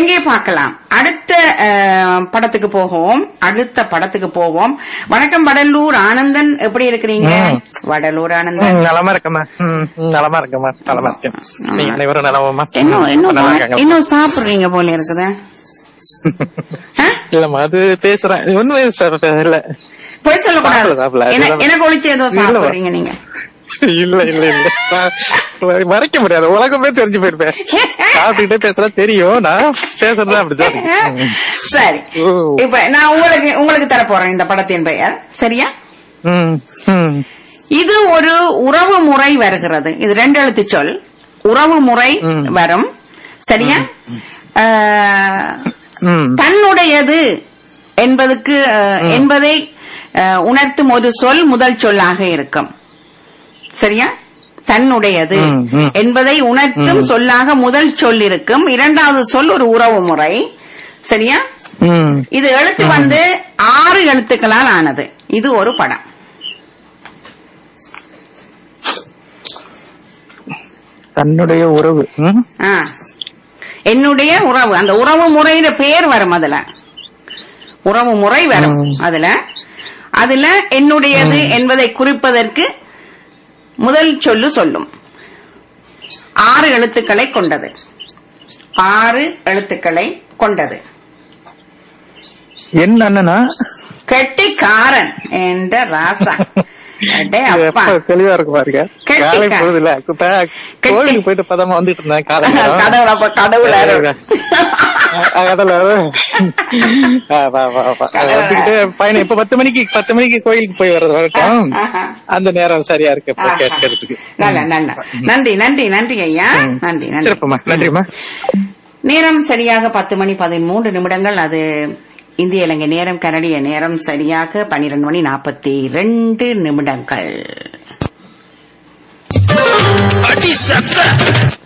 எங்கே பார்க்கலாம் அடுத்த அஹ், படத்துக்கு போவோம் அடுத்த படத்துக்கு போவோம் வணக்கம் வடலூர் ஆனந்தன் எப்படி இருக்கிறீங்க ம். வடலூர் ஆனந்தன் ம், நலமா இருக்கம்மா ம், ம், நலமா இருக்கம்மா நலமா இருக்கேன் நீங்க அனைவரும் நலமாம்மா இன்னும் இன்னும் நல்லா சா- இருக்காங்க இன்னும் சாப்பிடுறீங்க போல இருக்குது ஆ? இல்லம்மா அது பேசுறேன் ஒண்ணும் சார் இல்ல போய் சொல்லக்கூடாது சாப்பிடல, சாப்பிடல. என- அதுதான். எனக்கு ஒழிச்சு ஏதோ இல்ல. சாப்பிடுறீங்க நீங்க இல்ல இல்ல இல்ல நான் மறைக்க முடியாது உலகமே தெரிஞ்சு போயிருப்பேன் சாப்பிட்டுக்கிட்டே பேசுறா தெரியும் நான் பேசுறது அப்படிதான் இருக்கு. சரி ஓ. இப்ப நான் உங்களுக்கு உங்களுக்கு தர போறேன் இந்த படத்தின் பெயர் சரியா ம், ம், இது ஒரு உறவு முறை வருகிறது இது ரெண்டு எழுத்து சொல் உறவு முறை ம். வரும் சரியா ஆஹ், ம், தன்னுடையது என்பதுக்கு அஹ், என்பதை அஹ், உணர்த்தும் ஒரு சொல் முதல் சொல்லாக இருக்கும் சரியா தன்னுடையது ம், ம். என்பதை உணர்த்தும் சொல்லாக முதல் சொல் இருக்கும் இரண்டாவது சொல் ஒரு உறவு முறை சரியா ம். இது எழுத்து வந்து ஆறு எழுத்துக்களால் ஆனது இது ஒரு படம் தன்னுடைய உறவு ம்? ஆ. என்னுடைய உறவு அந்த உறவு முறையில பேர் வரும் அதுல உறவு முறை வரும் ம். அதுல அதுல என்னுடையது என்பதை குறிப்பதற்கு முதல் சொல்லு சொல்லும் ஆறு எழுத்துக்களை கொண்டது ஆறு எழுத்துக்களை கொண்டது என் அண்ணனா கெட்டிக்காரன் என்ற ராசா அடே இது அப்பா எப்ப தெளிவா இருக்கு பாருங்க கெட்டிக்கா. காலை பொழுதுல குத்தா, கோயிலுக்கு போயிட்டு பதமா வந்துட்டு இருந்தேன் காலை கடவுள் அப்ப கடவுள் அருள். கடல வந்துகிட்டு பையனை இப்ப பத்து மணிக்கு பத்து மணிக்கு கோயிலுக்கு போய் வர்றது வழக்கம் ஆஹா. அந்த நேரம் சரியா இருக்கு இப்ப ஆஹா. கேட்கறதுக்கு நல்ல நல்ல நன்றி நன்றி நன்றி ஐயா நன்றி நன்றி சிறப்புமா நன்றிம்மா நேரம் சரியாக பத்து மணி பதிமூன்று நிமிடங்கள் அது இந்திய இலங்கை நேரம் கனடிய நேரம் சரியாக பன்னிரண்டு மணி நாற்பத்தி ரெண்டு நிமிடங்கள் அடி சத்த